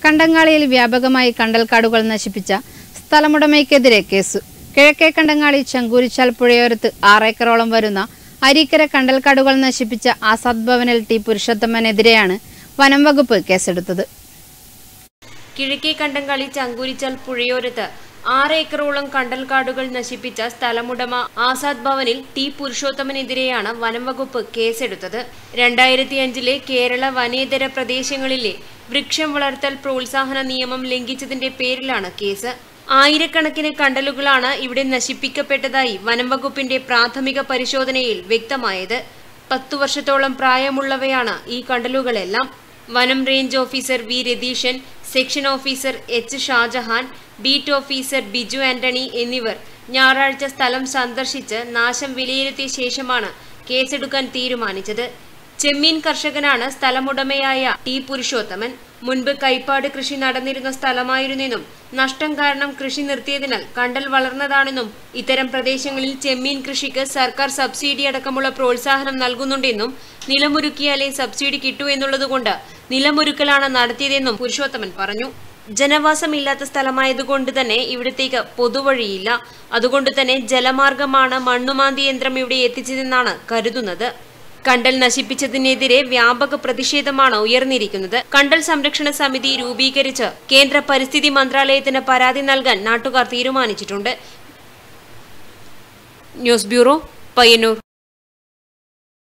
കണ്ടങ്ങാളിയിൽ വ്യാപകമായി കണ്ടൽക്കാടുകൾ നശിപ്പിച്ച സ്ഥലമുടമയ്ക്കെതിരെ കേസ് കിഴക്കേ കണ്ടങ്ങാളി ചങ്കൂരിച്ചാൽ പുഴയോരത്ത് ആറേക്കറോളം വരുന്ന അരീക്കര കണ്ടൽക്കാടുകൾ നശിപ്പിച്ച ആസാദ് ഭവനിൽ ടി പുരുഷോത്തമനെതിരെയാണ് വനം വകുപ്പ് കേസെടുത്തത് കിഴക്കേ കണ്ടങ്കളി ചങ്കൂരിച്ചാൽ പുഴയോരത്ത് ആറ് ഏക്കറോളം കണ്ടൽക്കാടുകൾ നശിപ്പിച്ച സ്ഥലമുടമ ആസാദ് ഭവനിൽ ടി പുരുഷോത്തമനെതിരെയാണ് വനം വകുപ്പ് കേസെടുത്തത് രണ്ടായിരത്തി അഞ്ചിലെ കേരള വനേതര പ്രദേശങ്ങളിലെ വൃക്ഷം വളർത്തൽ പ്രോത്സാഹന നിയമം ലംഘിച്ചതിന്റെ പേരിലാണ് കേസ് ആയിരക്കണക്കിന് കണ്ടലുകളാണ് ഇവിടെ നശിപ്പിക്കപ്പെട്ടതായി വനം വകുപ്പിന്റെ പ്രാഥമിക പരിശോധനയിൽ വ്യക്തമായത് പത്തു വർഷത്തോളം പ്രായമുള്ളവയാണ് ഈ കണ്ടലുകളെല്ലാം വനം range officer V Ratheeshan section officer H Shajahan beat officer Biju Antony എന്നിവർ ഞായറാഴ്ച സ്ഥലം സന്ദർശിച്ച് നാശം വിലയിരുത്തിയ ശേഷമാണ് കേസെടുക്കാൻ തീരുമാനിച്ചത് ചെമ്മീൻ കർഷകനാണ് സ്ഥലമുടമയായ ടി പുരുഷോത്തമൻ മുൻപ് കൈപ്പാട് കൃഷി നടന്നിരുന്ന സ്ഥലമായിരുന്നെന്നും നഷ്ടം കാരണം കൃഷി നിർത്തിയതിനാൽ കണ്ടൽ വളർന്നതാണെന്നും ഇത്തരം പ്രദേശങ്ങളിൽ ചെമ്മീൻ കൃഷിക്ക് സർക്കാർ സബ്സിഡി അടക്കമുള്ള പ്രോത്സാഹനം നൽകുന്നുണ്ടെന്നും നിലമൊരുക്കിയാലേ സബ്സിഡി കിട്ടൂ എന്നുള്ളതുകൊണ്ട് നിലമൊരുക്കലാണ് നടത്തിയതെന്നും പുരുഷോത്തമൻ പറഞ്ഞു ജനവാസമില്ലാത്ത സ്ഥലമായതുകൊണ്ട് തന്നെ ഇവിടത്തേക്ക് പൊതുവഴിയില്ല അതുകൊണ്ട് തന്നെ ജലമാർഗമാണ് മണ്ണുമാന്തി യന്ത്രം ഇവിടെ എത്തിച്ചതെന്നാണ് കരുതുന്നത് കണ്ടൽ നശിപ്പിച്ചതിനെതിരെ വ്യാപക പ്രതിഷേധമാണ് ഉയർന്നിരിക്കുന്നത് കണ്ടൽ സംരക്ഷണ സമിതി രൂപീകരിച്ച് കേന്ദ്ര പരിസ്ഥിതി മന്ത്രാലയത്തിന് പരാതി നൽകാൻ നാട്ടുകാർ തീരുമാനിച്ചിട്ടുണ്ട് ന്യൂസ് ബ്യൂറോ പയ്യന്നൂർ